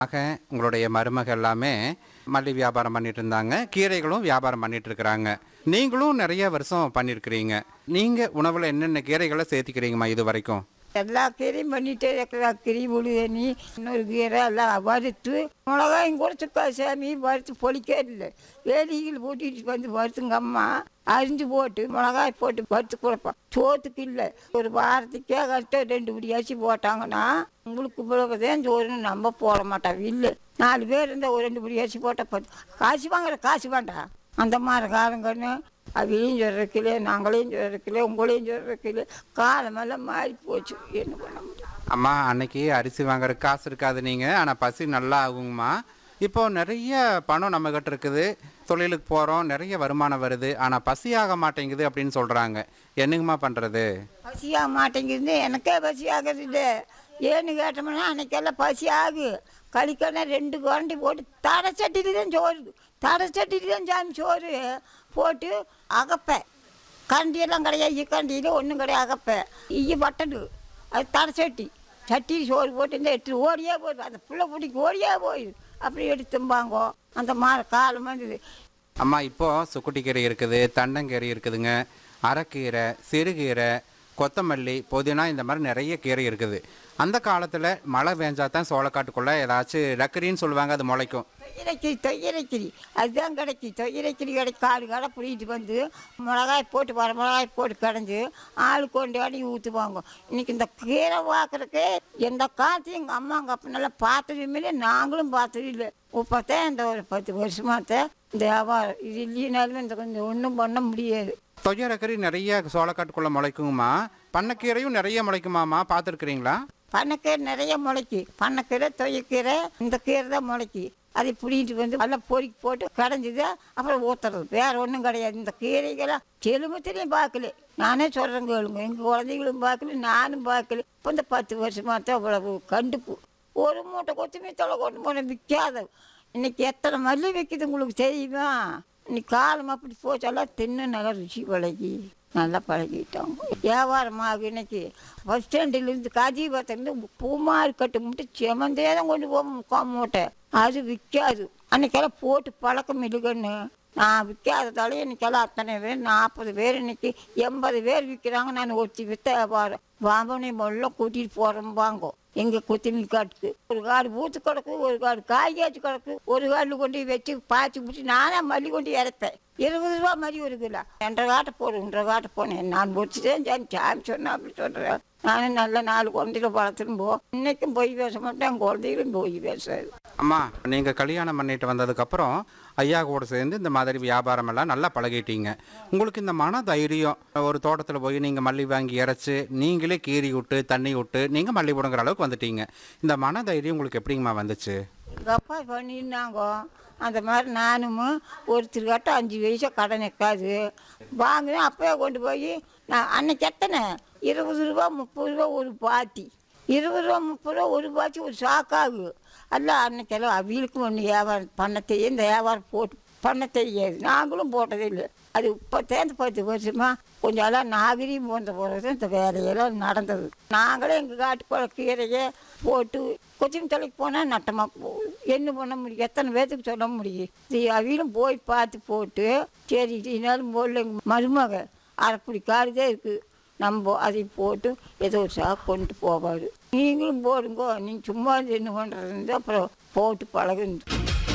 ஆக உங்களுடைய மருமக எல்லாமே மல்லி வியாபாரம் பண்ணிட்டு இருந்தாங்க கீரைகளும் வியாபாரம் பண்ணிட்டு இருக்கிறாங்க நீங்களும் நிறைய வருஷம் பண்ணியிருக்கிறீங்க நீங்க உணவுல என்னென்ன கீரைகளை சேர்த்துக்கிறீங்கம்மா இது வரைக்கும் எல்லா கீரையும் பண்ணிட்டு இருக்கிற கீரை உழுதனி இன்னொரு கீரை எல்லாம் வறுத்து மிளகாயும் குறைச்சிக்கா சாமி வறுத்து பொழிக்கவே இல்லை வேலிகள் போட்டிட்டு வந்து வறுத்துங்க அம்மா அரிஞ்சு போட்டு மிளகாய் போட்டு வறுத்து கொடுப்போம் சோத்துக்கு இல்லை ஒரு வாரத்துக்கே கஷ்டம் ரெண்டு பிடி அரிசி போட்டாங்கன்னா உங்களுக்கு பிறகுதான் சோறுன்னு நம்ம போட மாட்டோம் இல்லை நாலு பேர் இருந்தால் ஒரு ரெண்டு பிடி அரிசி போட்டால் பார்த்து காசு வாங்குற காசு வேண்டாம் அந்த மாதிரி காலங்கன்னு அவையும் சொல்கிறக்கில்ல நாங்களையும் சொல்கிறக்கில்ல உங்களையும் சொல்கிறக்கில்ல காலமெல்லாம் மாறி போச்சு என்ன பண்ண முடியும் அம்மா அன்னைக்கு அரிசி வாங்குற காசு இருக்காது நீங்க ஆனா பசி நல்லா ஆகுங்கம்மா இப்போ நிறைய பணம் நம்ம கிட்ட இருக்குது தொழிலுக்கு போறோம் நிறைய வருமானம் வருது ஆனா பசி ஆக மாட்டேங்குது அப்படின்னு சொல்றாங்க என்னங்கம்மா பண்றது பசியாக மாட்டேங்குது எனக்கே பசி ஆகுது இல்லை ஏன்னு கேட்டோம்னா அன்னைக்கெல்லாம் பசி ஆகு கழிக்கணும் ரெண்டு குரண்டி போட்டு தடை சட்டிட்டு தான் சோறு தடை சட்டிட்டு தான் சாமி சோறு போட்டு அகப்பேன் கரண்டியெல்லாம் கிடையாது ஈக்கண்டியில் ஒன்றும் கிடையாது அகப்பேன் ஈய பட்டடு அது தடை சட்டி சட்டி சோறு போட்டு இந்த எடுத்து ஓடியே போயிடுது அந்த புள்ள பிடிக்கு ஓடியே போயிடுது அப்படி எடுத்து திம்பாங்கோ அந்த மாதிரி காலம் வந்தது அம்மா இப்போ சுக்குட்டி கீரை இருக்குது தண்டங்கீரை இருக்குதுங்க அரைக்கீரை சிறுகீரை கொத்தமல்லி புதினா இந்த மாதிரி நிறைய கீரை இருக்குது அந்த காலத்தில் மழை பெஞ்சா தான் சோளக்காட்டுக்குள்ளே ஏதாச்சும் ரக்கரின்னு சொல்லுவாங்க அது முளைக்கும் தொய்யரைக்கிரி தொய்யரைக்கிரி அதுதான் கிடைக்கி தொய்யரைக்கிரி கிடை காடு கடை பிடிக்கிட்டு வந்து மிளகாய் போட்டு வர மிளகாய் போட்டு கடைஞ்சி ஆள் கொண்டாடி ஊற்றுவாங்க இன்னைக்கு இந்த கீரை பார்க்குறக்கு எந்த காலத்தையும் எங்கள் அம்மா எங்கள் அப்பா நல்லா பார்த்ததுமே இல்லை நாங்களும் பார்த்தது இல்லை இப்போத்தான் இந்த ஒரு பத்து வருஷமாத்தான் இந்த வியாபாரம் இது இல்லைனாலுமே இந்த கொஞ்சம் ஒன்றும் பண்ண முடியாது தொய்ய ரக்கரி நிறைய சோளக்காட்டுக்குள்ளே முளைக்குங்கம்மா பண்ணக்கீரையும் நிறைய முளைக்குமாம்மா பார்த்துருக்குறீங்களா பண்ணக்கீரை நிறைய முளைக்கி பண்ணக்கீரை தொய்யக்கீரை இந்த கீரை தான் முளைக்கி அதை பிடிங்கிட்டு வந்து நல்லா பொறுக்கி போட்டு கடைஞ்சிது அப்புறம் ஊற்றுறது வேற ஒன்றும் கிடையாது இந்த கீரைகளாம் செலுமத்திலையும் பார்க்கல நானே சொல்கிறேன் கேளுங்க எங்கள் குழந்தைகளும் பார்க்கல நானும் பார்க்கல இப்போ இந்த பத்து வருஷமாக தான் அவ்வளவு கண்டுப்பு ஒரு மூட்டை கொத்தமல்லி தலை கொண்டு போன விற்காத இன்னைக்கு எத்தனை மல்லி விற்கிது உங்களுக்கு தெரியுமா இன்னைக்கு காலம் அப்படி போச்செல்லாம் தின்னு நல்லா ருசி பழகி நல்லா பழகிட்டாங்க வியாபாரமாக இன்னைக்கு பஸ் ஸ்டாண்டிலேருந்து காஜிபுரத்துலேருந்து பூமாரி கட்டு மட்டும் செமந்தே தான் கொண்டு போவோம் முக்கால் மூட்டை அது விற்காது அன்னைக்கெல்லாம் போட்டு பழக்கம் இல்லைங்கன்னு நான் விற்காததால இன்னைக்கெல்லாம் அத்தனை பேர் நாற்பது பேர் இன்னைக்கு எண்பது பேர் விற்கிறாங்க நான் ஒருத்தி வித்த வியாபாரம் வாம்பனை எல்லாம் கூட்டிகிட்டு போகிறோம் வாங்கோ எங்கள் கொத்தமல்லி காட்டுக்கு ஒரு காடு பூத்து கிடக்கு ஒரு காடு காய்காய்ச்சி கிடக்கு ஒரு காடு கொண்டு போய் வச்சு பாய்ச்சி பிடிச்சி நானே மல்லி கொண்டு இறப்பேன் இருபது ரூபா மல்லி ஒரு கிலோ ரெண்டரை காட்டை போடு ஒன்றரை காட்டை போனேன் நான் முடிச்சுட்டேன் சாமி சாமி சொன்னேன் அப்படி சொல்கிறேன் நானும் நல்ல நாலு குழந்தைகளை வளர்த்துன்னு போ இன்னைக்கும் பொய் பேச மாட்டேன் என் குழந்தைகளும் பொய் பேசாது அம்மா நீங்கள் கல்யாணம் பண்ணிட்டு வந்ததுக்கப்புறம் ஐயா கூட சேர்ந்து இந்த மாதிரி வியாபாரம் எல்லாம் நல்லா பழகிட்டீங்க உங்களுக்கு இந்த மன தைரியம் ஒரு தோட்டத்தில் போய் நீங்கள் மல்லி வாங்கி இறைச்சி நீங்களே கீறி விட்டு தண்ணி விட்டு நீங்கள் மல்லி போடுங்கிற அளவுக்கு வந்துட்டீங்க இந்த மன தைரியம் உங்களுக்கு எப்படிங்கம்மா வந்துச்சு எங்கள் அப்பா பண்ணியிருந்தாங்க அந்த மாதிரி நானும் ஒருத்தர்கிட்ட அஞ்சு வயசா கடன் இருக்காது வாங்கினேன் அப்பவே கொண்டு போய் நான் அன்னைக்கு எத்தனை இருபது ரூபா முப்பது ரூபா ஒரு பாத்தி இருபது ரூபா முப்பது ரூபா ஒரு பாத்தி ஒரு சாக்காகு அல்ல அன்னைக்கெல்லாம் அவிகளுக்கும் ஒன்று வியாபாரம் பண்ண தெரியும் இந்த வியாபாரம் போட்டு பண்ண தெரியாது நாங்களும் போட்டதே இல்லை அது இப்போ தேர்ந்து பத்து வருஷமா கொஞ்சம் எல்லாம் நாகரீகம் போன்ற போகிறது இந்த வேலையெல்லாம் நடந்தது நாங்களே எங்கள் காட்டுக்குள்ள கீரையை போட்டு கொச்சின் தலைக்கு போனால் நட்டமாக போகுது என்ன பண்ண முடியும் எத்தனை பேர்த்துக்கு சொல்ல முடியும் இது அவிகளும் போய் பார்த்து போட்டு சரி இதனாலும் போடல எங்கள் மருமக அரைப்படி காடுதே இருக்குது நம்ம அதை போட்டு ஏதோ ஒரு சாக்கு கொண்டு போவார் நீங்களும் போடுங்கோ நீங்கள் சும்மா இருந்து என்ன பண்ணுறது அப்புறம் போட்டு பழகுந்து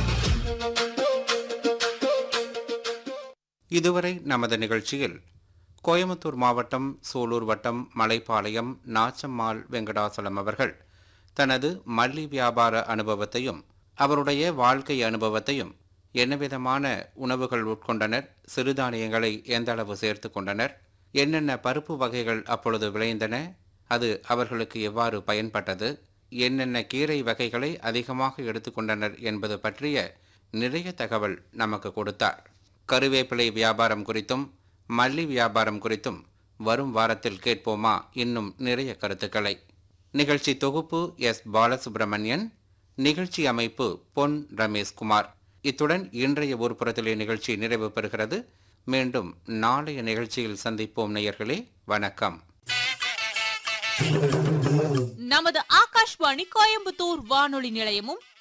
இதுவரை நமது நிகழ்ச்சியில் கோயம்புத்தூர் மாவட்டம் சூலூர் வட்டம் மலைப்பாளையம் நாச்சம்மாள் வெங்கடாசலம் அவர்கள் தனது மல்லி வியாபார அனுபவத்தையும் அவருடைய வாழ்க்கை அனுபவத்தையும் என்னவிதமான உணவுகள் உட்கொண்டனர் சிறுதானியங்களை எந்த அளவு சேர்த்து கொண்டனர் என்னென்ன பருப்பு வகைகள் அப்பொழுது விளைந்தன அது அவர்களுக்கு எவ்வாறு பயன்பட்டது என்னென்ன கீரை வகைகளை அதிகமாக எடுத்துக்கொண்டனர் என்பது பற்றிய நிறைய தகவல் நமக்கு கொடுத்தார் கருவேப்பிலை வியாபாரம் குறித்தும் மல்லி வியாபாரம் குறித்தும் வரும் வாரத்தில் கேட்போமா இன்னும் நிறைய கருத்துக்களை நிகழ்ச்சி தொகுப்பு எஸ் பாலசுப்ரமணியன் நிகழ்ச்சி அமைப்பு பொன் ரமேஷ்குமார் இத்துடன் இன்றைய ஊர்ப்புறத்திலே நிகழ்ச்சி நிறைவு பெறுகிறது மீண்டும் நாளைய நிகழ்ச்சியில் சந்திப்போம் நேயர்களே வணக்கம் நமது ஆகாஷ்வாணி கோயம்புத்தூர் வானொலி நிலையமும்